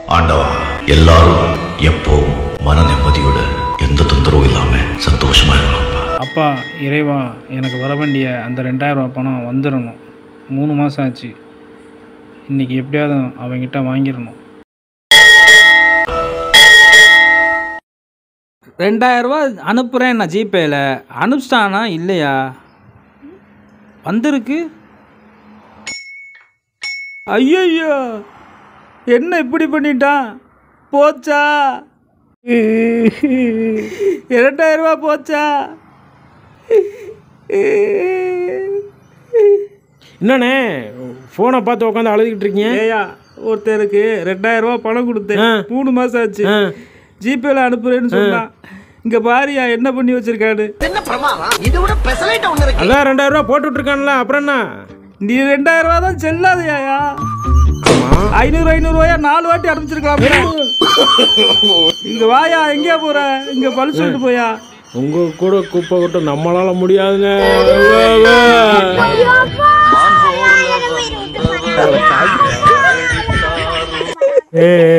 ஆண்டவா எல்லாரும் எப்பவும் மன நிம்மதியோட எந்த தொந்தரவும் இல்லாம சந்தோஷமா இருக்கணும்ப்பா அப்பா இறைவா எனக்கு வர வேண்டிய அந்த ரெண்டாயிரம் ரூபா பணம் வந்துடணும் மூணு மாதம் ஆச்சு இன்றைக்கி எப்படியாவது அவங்கிட்ட வாங்கிடணும் ரெண்டாயிரம் ரூபா அனுப்புகிறேன் நான் ஜிபேயில் அனுப்பிச்சிட்டானா இல்லையா வந்திருக்கு ஐயோ என்ன இப்படி பண்ணிட்டான் போச்சா இரண்டாயிரம் ரூபா போச்சா என்னண்ணே ஃபோனை பார்த்து உட்காந்து அழுதுகிட்டு இருக்கீங்க ஏயா ஒருத்தருக்கு ரெண்டாயிரம் ரூபா பணம் கொடுத்தேன் ஆ. மூணு மாசம் ஆச்சு ஆ. ஜிபேல அனுப்புறேன்னு சொன்னான் இங்க பாரியா என்ன பண்ணி வச்சிருக்காரு அதான் ரெண்டாயிரம் ரூபா போட்டு விட்டுருக்கான்ல அப்புறம் என்ன நீ ரெண்டாயிரம் ரூபா தான் செல்லாதயா ஐநூறு ஐநூறு ரூபாயா நாலு வாட்டி அனுப்பிச்சிருக்கலாம் இங்க வாயா எங்கேயா போற இங்க பழு சொல்லிட்டு போயா உங்க கூட குப்பை கொட்ட நம்மளால முடியாதுங்க ஏ